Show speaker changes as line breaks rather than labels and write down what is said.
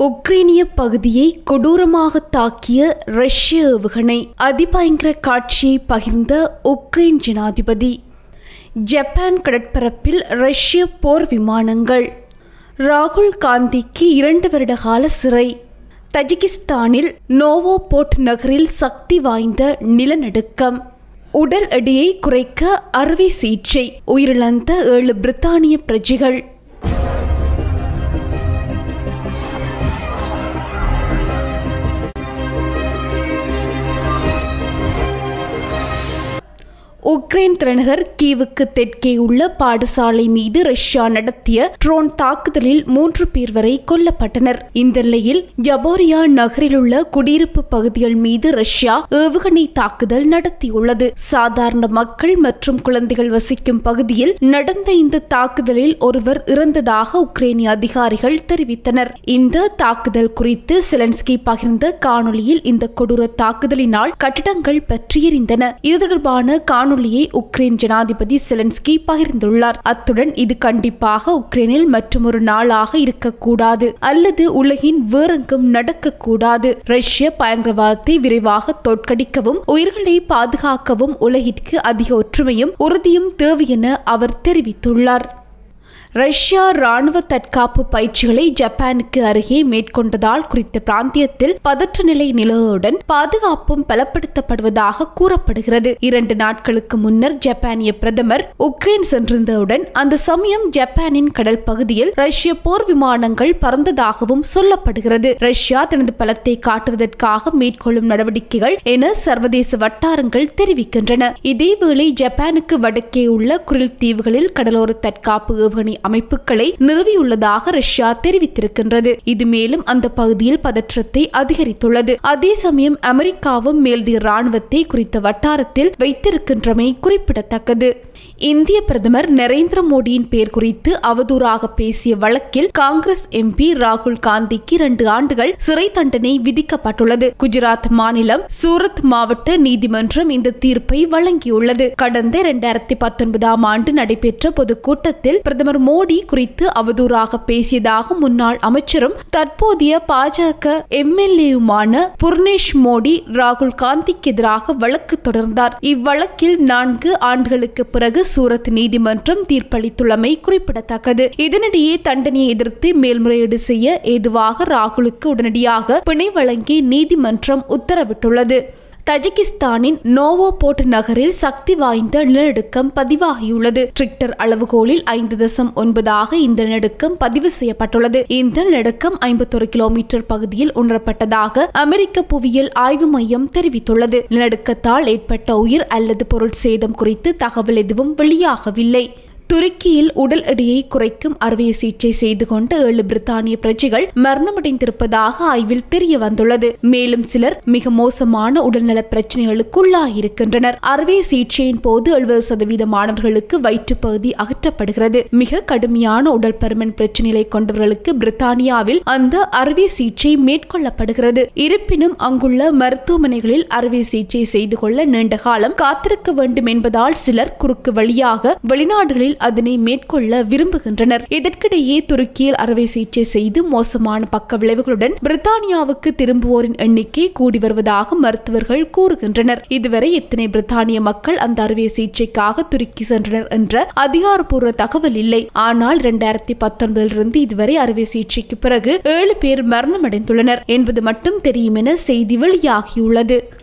உக்ரைனிய பகுதியை கொடூரமாக தாக்கிய ரஷ்ய ஏவுகணை அதிபயங்கர காட்சியை பகிர்ந்த உக்ரைன் ஜனாதிபதி ஜப்பான் கடற்பரப்பில் ரஷ்ய போர் விமானங்கள் ராகுல் காந்திக்கு இரண்டு வருட கால சிறை தஜிகிஸ்தானில் நோவோபோட் நகரில் சக்தி வாய்ந்த நிலநடுக்கம் உடல் எடையை குறைக்க அறுவை சிகிச்சை உயிரிழந்த ஏழு பிரித்தானிய பிரஜைகள் உக்ரைன் தலைநகர் கீவுக்கு தெற்கே உள்ள பாடசாலை மீது ரஷ்யா நடத்திய ட்ரோன் தாக்குதலில் மூன்று பேர் வரை கொல்லப்பட்டனர் இந்த நிலையில் ஜபோரியா நகரில் உள்ள குடியிருப்பு பகுதிகள் மீது ரஷ்யா ஏவுகணை தாக்குதல் நடத்தியுள்ளது சாதாரண மக்கள் மற்றும் குழந்தைகள் வசிக்கும் பகுதியில் நடந்த இந்த தாக்குதலில் ஒருவர் இறந்ததாக உக்ரைனிய அதிகாரிகள் தெரிவித்தனர் இந்த தாக்குதல் குறித்து செலன்ஸ்கி பகிர்ந்த காணொலியில் இந்த கொடூர தாக்குதலினால் கட்டிடங்கள் பற்றி எரிந்தன இது தொடர்பான காணொலி காணொலியை உக்ரைன் ஜனாதிபதி செலன்ஸ்கி பகிர்ந்துள்ளார் அத்துடன் இது கண்டிப்பாக உக்ரைனில் மற்றொரு நாளாக இருக்கக்கூடாது அல்லது உலகின் வேறெங்கும் நடக்கக்கூடாது ரஷ்ய பயங்கரவாதத்தை விரைவாக தோற்கடிக்கவும் உயிர்களை பாதுகாக்கவும் உலகிற்கு அதிக ஒற்றுமையும் உறுதியும் தேவை என அவர் தெரிவித்துள்ளார் ரஷ்யா ராணுவ தற்காப்பு பயிற்சிகளை ஜப்பானுக்கு அருகே மேற்கொண்டதால் குறித்த பிராந்தியத்தில் பதற்ற நிலை நிலவுடன் பாதுகாப்பும் பலப்படுத்தப்படுவதாக கூறப்படுகிறது இரண்டு நாட்களுக்கு முன்னர் ஜப்பானிய பிரதமர் உக்ரைன் சென்றிருந்தவுடன் அந்த சமயம் ஜப்பானின் கடல் பகுதியில் ரஷ்ய போர் விமானங்கள் பறந்ததாகவும் சொல்லப்படுகிறது ரஷ்யா தனது பலத்தை காட்டுவதற்காக மேற்கொள்ளும் நடவடிக்கைகள் என சர்வதேச வட்டாரங்கள் தெரிவிக்கின்றன இதேவேளை ஜப்பானுக்கு வடக்கே உள்ள குரில் தீவுகளில் கடலோர தற்காப்பு ஏவுகணை அமைப்புகளை நிறுவியுள்ளதாக ரஷ்யா தெரிவித்திருக்கின்றது இது மேலும் அந்த பகுதியில் பதற்றத்தை அதிகரித்துள்ளது அதே சமயம் அமெரிக்காவும் மேல்திய ராணுவத்தை குறித்த வட்டாரத்தில் வைத்திருக்கின்றமை குறிப்பிடத்தக்கது இந்திய பிரதமர் நரேந்திர மோடியின் பெயர் குறித்து அவதூறாக பேசிய வழக்கில் காங்கிரஸ் எம்பி ராகுல் காந்திக்கு இரண்டு ஆண்டுகள் சிறை தண்டனை விதிக்கப்பட்டுள்ளது குஜராத் மாநிலம் சூரத் மாவட்ட நீதிமன்றம் இந்த தீர்ப்பை வழங்கியுள்ளது கடந்த இரண்டாயிரத்தி பத்தொன்பதாம் ஆண்டு நடைபெற்ற பொதுக்கூட்டத்தில் பிரதமர் மோடி குறித்து அவதூறாக பேசியதாக முன்னாள் அமைச்சரும் தற்போதைய பாஜக எம்எல்ஏயுமான புர்னேஷ் மோடி ராகுல் காந்திக்கு எதிராக வழக்கு தொடர்ந்தார் இவ்வழக்கில் நான்கு ஆண்டுகளுக்கு பிறகு சூரத் நீதிமன்றம் தீர்ப்பளித்துள்ளமை குறிப்பிடத்தக்கது இதனிடையே தண்டனையை எதிர்த்து மேல்முறையீடு செய்ய ஏதுவாக ராகுலுக்கு உடனடியாக பிணை வழங்கி நீதிமன்றம் உத்தரவிட்டுள்ளது தஜிகிஸ்தானின் நோவோபோட் நகரில் சக்தி வாய்ந்த நிலநடுக்கம் பதிவாகியுள்ளது ட்ரிக்டர் அளவுகோலில் ஐந்து தசம் ஒன்பதாக இந்த நிலநடுக்கம் பதிவு செய்யப்பட்டுள்ளது இந்த நிலநடுக்கம் ஐம்பத்தொரு கிலோமீட்டர் பகுதியில் உணரப்பட்டதாக அமெரிக்க புவியியல் ஆய்வு மையம் தெரிவித்துள்ளது நிலநடுக்கத்தால் ஏற்பட்ட உயிர் அல்லது பொருள் சேதம் குறித்து தகவல் எதுவும் வெளியாகவில்லை துருக்கியில் உடல் எடையை குறைக்கும் அறுவை சிகிச்சை செய்து கொண்ட ஏழு பிரித்தானிய பிரஜைகள் மரணமடைந்திருப்பதாக ஆய்வில் தெரிய வந்துள்ளது மேலும் சிலர் மிக மோசமான உடல்நல பிரச்சனைகளுக்குள்ளாகியிருக்கின்றனர் அறுவை சிகிச்சையின் போது எழுபது சதவீத மாணவர்களுக்கு வயிற்றுப்பகுதி அகற்றப்படுகிறது மிக கடுமையான உடல் பருமன் பிரச்சனைகளை கொண்டவர்களுக்கு பிரித்தானியாவில் அந்த அறுவை சிகிச்சை மேற்கொள்ளப்படுகிறது இருப்பினும் அங்குள்ள மருத்துவமனைகளில் அறுவை சிகிச்சை செய்து கொள்ள நீண்ட காலம் காத்திருக்க வேண்டும் என்பதால் சிலர் குறுக்கு வழியாக வெளிநாடுகளில் அதனை மேற்கொள்ள விரும்புகின்றனர் இதற்கிடையே துருக்கியில் அறுவை சிகிச்சை செய்து மோசமான பக்க விளைவுகளுடன் பிரித்தானியாவுக்கு திரும்புவோரின் எண்ணிக்கை கூடி வருவதாக மருத்துவர்கள் கூறுகின்றனர் இதுவரை எத்தனை பிரித்தானிய மக்கள் அந்த அறுவை சிகிச்சைக்காக துருக்கி சென்றனர் என்ற அதிகாரப்பூர்வ தகவல் இல்லை ஆனால் இரண்டாயிரத்தி பத்தொன்பதிலிருந்து இதுவரை அறுவை சிகிச்சைக்கு பிறகு ஏழு பேர் மரணமடைந்துள்ளனர் என்பது மட்டும் தெரியும் என செய்தி வெளியாகியுள்ளது